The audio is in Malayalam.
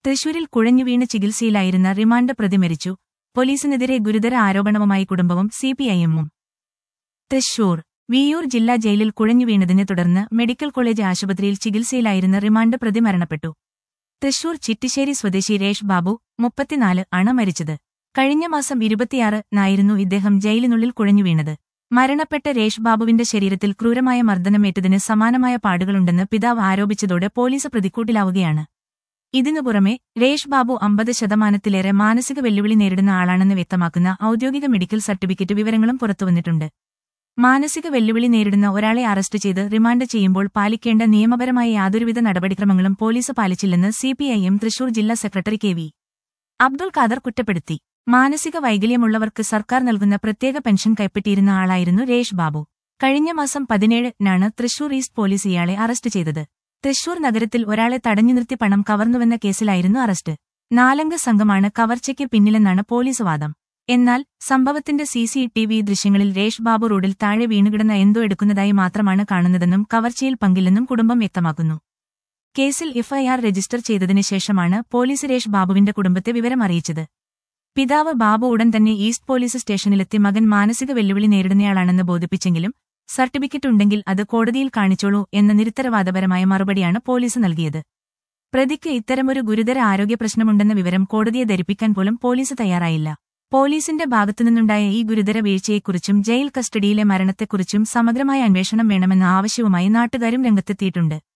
തൃശൂരിൽ കുഴഞ്ഞുവീണ് ചികിത്സയിലായിരുന്ന റിമാൻഡ് പ്രതി മരിച്ചു പോലീസിനെതിരെ ഗുരുതര ആരോപണവുമായി കുടുംബവും സിപിഐഎമ്മും തൃശൂർ വിയൂർ ജില്ലാ ജയിലിൽ കുഴഞ്ഞുവീണതിനെ തുടർന്ന് മെഡിക്കൽ കോളേജ് ആശുപത്രിയിൽ ചികിത്സയിലായിരുന്ന റിമാൻഡ് പ്രതി മരണപ്പെട്ടു തൃശൂർ ചിറ്റിശ്ശേരി സ്വദേശി രേഷ് ബാബു മുപ്പത്തിനാല് ആണ് മരിച്ചത് കഴിഞ്ഞ മാസം ഇരുപത്തിയാറിനായിരുന്നു ഇദ്ദേഹം ജയിലിനുള്ളിൽ കുഴഞ്ഞുവീണത് മരണപ്പെട്ട രേഷ് ബാബുവിന്റെ ശരീരത്തിൽ ക്രൂരമായ മർദ്ദനമേറ്റതിന് സമാനമായ പാടുകളുണ്ടെന്ന് പിതാവ് ആരോപിച്ചതോടെ പോലീസ് പ്രതിക്കൂട്ടിലാവുകയാണ് ഇതിനു പുറമെ രേഷ് ബാബു അമ്പത് ശതമാനത്തിലേറെ മാനസിക വെല്ലുവിളി നേരിടുന്ന ആളാണെന്ന് വ്യക്തമാക്കുന്ന ഔദ്യോഗിക മെഡിക്കൽ സർട്ടിഫിക്കറ്റ് വിവരങ്ങളും പുറത്തുവന്നിട്ടുണ്ട് മാനസിക വെല്ലുവിളി നേരിടുന്ന ഒരാളെ അറസ്റ്റ് ചെയ്ത് റിമാൻഡ് ചെയ്യുമ്പോൾ പാലിക്കേണ്ട നിയമപരമായ യാതൊരുവിധ നടപടിക്രമങ്ങളും പോലീസ് പാലിച്ചില്ലെന്ന് സിപിഐഎം തൃശൂർ ജില്ലാ secretary K V Abdul Khader കുറ്റപ്പെടുത്തി മാനസിക വൈകല്യമുള്ളവർക്ക് സർക്കാർ നൽകുന്ന പ്രത്യേക പെൻഷൻ കൈപ്പറ്റിയിരുന്ന ആളായിരുന്നു രേഷ് ബാബു കഴിഞ്ഞ മാസം പതിനേഴിനാണ് തൃശൂർ ഈസ്റ്റ് പോലീസ് ഇയാളെ അറസ്റ്റ് ചെയ്തത് തൃശൂർ നഗരത്തിൽ ഒരാളെ തടഞ്ഞു നിർത്തി പണം കവർന്നുവെന്ന കേസിലായിരുന്നു അറസ്റ്റ് നാലംഗ സംഘമാണ് കവർച്ചയ്ക്ക് പിന്നിലെന്നാണ് പോലീസ് വാദം എന്നാൽ സംഭവത്തിന്റെ സി സി ടി വി ദൃശ്യങ്ങളിൽ രേഷ് ബാബു റോഡിൽ താഴെ വീണുകിടന്ന എന്തോ എടുക്കുന്നതായി മാത്രമാണ് കാണുന്നതെന്നും കവർച്ചയിൽ പങ്കില്ലെന്നും കുടുംബം വ്യക്തമാക്കുന്നു കേസിൽ എഫ്ഐആർ രജിസ്റ്റർ ചെയ്തതിനു ശേഷമാണ് പോലീസ് രേഷ് ബാബുവിന്റെ കുടുംബത്തെ വിവരം അറിയിച്ചത് പിതാവ് ബാബു ഉടൻ തന്നെ ഈസ്റ്റ് പോലീസ് സ്റ്റേഷനിലെത്തി മകൻ മാനസിക വെല്ലുവിളി നേരിടുന്നയാളാണെന്ന് ബോധിപ്പിച്ചെങ്കിലും സർട്ടിഫിക്കറ്റ് ഉണ്ടെങ്കിൽ അത് കോടതിയിൽ കാണിച്ചോളൂ എന്ന നിരുത്തരവാദപരമായ മറുപടിയാണ് പോലീസ് നൽകിയത് പ്രതിക്ക് ഇത്തരമൊരു ഗുരുതര ആരോഗ്യ പ്രശ്നമുണ്ടെന്ന വിവരം കോടതിയെ ധരിപ്പിക്കാൻ പോലും പോലീസ് തയ്യാറായില്ല പോലീസിന്റെ ഭാഗത്തുനിന്നുണ്ടായ ഈ ഗുരുതര വീഴ്ചയെക്കുറിച്ചും ജയിൽ കസ്റ്റഡിയിലെ മരണത്തെക്കുറിച്ചും സമഗ്രമായ അന്വേഷണം വേണമെന്ന ആവശ്യവുമായി നാട്ടുകാരും രംഗത്തെത്തിയിട്ടുണ്ട്